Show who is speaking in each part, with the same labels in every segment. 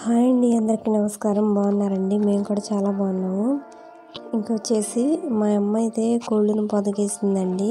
Speaker 1: hi అండి అందరికీ నమస్కారం బాగున్నారండి మేము కూడా చాలా బాగున్నాము ఇంకొచ్చేసి మా అమ్మ అయితే కోళ్ళను పొదగేసిందండి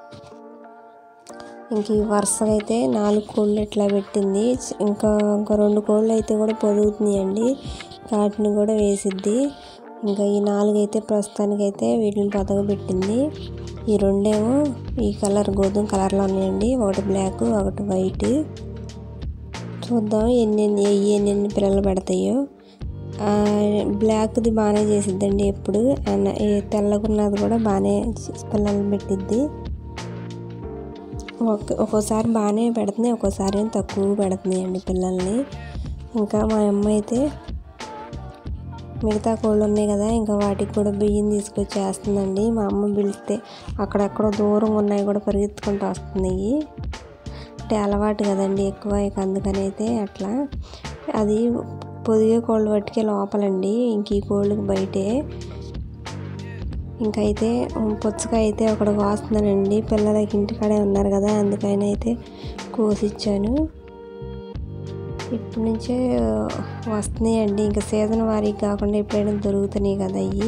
Speaker 1: ఇంక ఈ వరుసగా అయితే నాలుగు కోళ్ళు ఇట్లా పెట్టింది ఇంకా ఇంకా రెండు కోళ్ళు అయితే కూడా పొదుగుతున్నాయండి వాటిని కూడా వేసిద్ది ఇంకా ఈ నాలుగు అయితే ప్రస్తుతానికైతే వీటిని పొదగబెట్టింది ఈ రెండేమో ఈ కలర్ గోధుమ కలర్లో ఉన్నాయండి ఒకటి బ్లాక్ ఒకటి వైట్ చూద్దాం ఎన్ని ఎన్ని ఎన్ని ఎన్ని పిల్లలు పెడతాయో బ్లాక్ది బాగానే చేసిద్దండి ఎప్పుడు తెల్లగున్నది కూడా బాగానే పిల్లలు పెట్టిద్ది ఒక్కోసారి బాగానే పెడుతుంది ఒక్కోసారి తక్కువ పెడుతుంది అండి పిల్లల్ని ఇంకా మా అమ్మ అయితే మిగతా కోళ్ళు ఉన్నాయి కదా ఇంకా వాటికి కూడా బియ్యం తీసుకొచ్చి వేస్తుందండి మా అమ్మ పిలిస్తే అక్కడెక్కడో దూరంగా ఉన్నాయి కూడా పరిగెత్తుకుంటూ వస్తున్నాయి అంటే అలవాటు కదండి ఎక్కువ ఇక అందుకని అయితే అట్లా అది పొదిగే కోళ్ళు పట్టుకే లోపలండి ఇంక ఈ కోళ్ళకి బయటే ఇంకైతే పుచ్చకాయ అయితే ఒకటి కోస్తున్నానండి పిల్లలకి ఇంటికాడే ఉన్నారు కదా అందుకని అయితే కోసిచ్చాను ఇప్పటి నుంచే వస్తున్నాయండి ఇంకా సీజన్ వారికి కాకుండా ఎప్పుడైనా దొరుకుతున్నాయి కదా అవి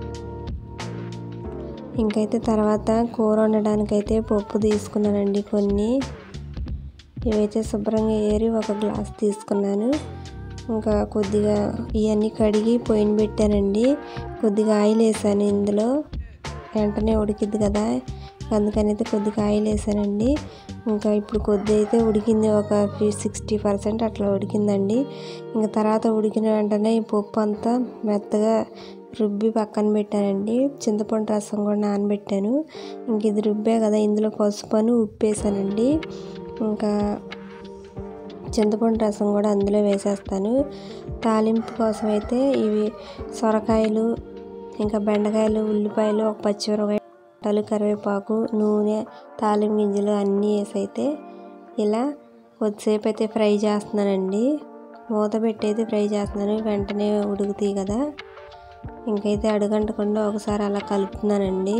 Speaker 1: ఇంకైతే తర్వాత కూర వండడానికైతే పప్పు తీసుకున్నానండి కొన్ని ఇవైతే శుభ్రంగా ఏరి ఒక గ్లాస్ తీసుకున్నాను ఇంకా కొద్దిగా ఇవన్నీ కడిగి పొయ్యిన పెట్టానండి కొద్దిగా ఆయిల్ వేసాను ఇందులో వెంటనే ఉడికిద్ది కదా అందుకని అయితే కొద్దిగా ఆయిల్ వేసానండి ఇంకా ఇప్పుడు కొద్ది అయితే ఉడికింది ఒక సిక్స్టీ పర్సెంట్ అట్లా ఉడికిందండి ఇంకా తర్వాత ఉడికిన వెంటనే ఈ పప్పు అంతా మెత్తగా రుబ్బి పక్కన పెట్టానండి చింతపండు రసం కూడా నానబెట్టాను ఇంక ఇది రుబ్బే కదా ఇందులో పసుపును ఉప్పు వేసానండి ఇంకా చింతపండు రసం కూడా అందులో వేసేస్తాను తాలింపు కోసం అయితే ఇవి సొరకాయలు ఇంకా బెండకాయలు ఉల్లిపాయలు ఒక పచ్చిమిరపకాయ కరివేపాకు నూనె తాలింపు గింజలు అన్నీ వేసి అయితే ఇలా కొద్దిసేపు అయితే ఫ్రై చేస్తున్నానండి మూత పెట్టి అయితే ఫ్రై చేస్తున్నాను వెంటనే ఉడుకుతాయి కదా ఇంకైతే అడుగంటకుండా ఒకసారి అలా కలుపుతున్నానండి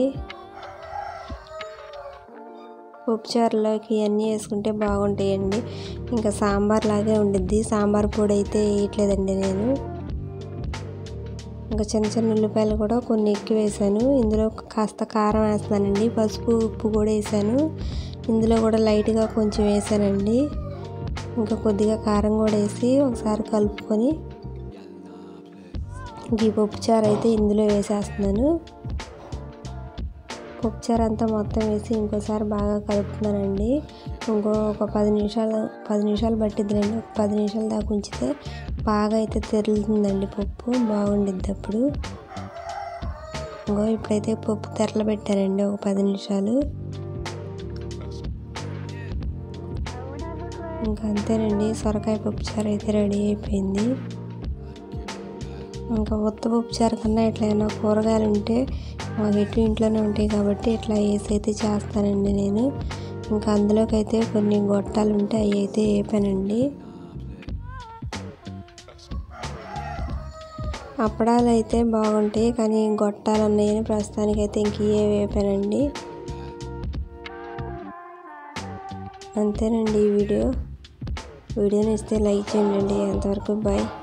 Speaker 1: ఉప్పుచారులోకి ఇవన్నీ వేసుకుంటే బాగుంటాయండి ఇంకా సాంబార్ లాగే ఉండిద్ది సాంబార్ పొడి అయితే వేయట్లేదండి నేను ఇంకా చిన్న చిన్న ఉల్లిపాయలు కూడా కొన్ని ఎక్కువ వేసాను ఇందులో కాస్త కారం వేస్తానండి పసుపు ఉప్పు కూడా వేసాను ఇందులో కూడా లైట్గా కొంచెం వేసానండి ఇంకా కొద్దిగా కారం కూడా వేసి ఒకసారి కలుపుకొని ఈ పప్పుచారు అయితే ఇందులో వేసేస్తున్నాను పప్పుచారు అంతా మొత్తం వేసి ఇంకోసారి బాగా కలుపుతున్నానండి ఇంకో ఒక పది నిమిషాలు పది నిమిషాలు పట్టిద్దిలేండి ఒక పది నిమిషాల దాకా ఉంచితే బాగా అయితే తెరులుతుందండి పప్పు బాగుండిద్ది అప్పుడు ఇంకో ఇప్పుడైతే పప్పు తెరలు పెట్టానండి ఒక పది నిమిషాలు ఇంకా అంతేనండి సొరకాయ పప్పుచారు అయితే రెడీ అయిపోయింది ఇంకా ఉత్త పప్పుచారు కన్నా ఇట్లా ఏమైనా కూరగాయలు ఉంటే మాకు ఎటు ఇంట్లోనే ఉంటాయి కాబట్టి ఇట్లా వేసి అయితే చేస్తానండి నేను ఇంకా అందులోకి అయితే కొన్ని గొట్టాలు ఉంటే అవి అయితే వేపానండి అప్పడాలు అయితే బాగుంటాయి కానీ గొట్టాలు ఉన్నాయని ప్రస్తుతానికైతే ఇంక ఇవే వేపానండి అంతేనండి ఈ వీడియో వీడియోని ఇస్తే లైక్ చేయండి అంతవరకు బాయ్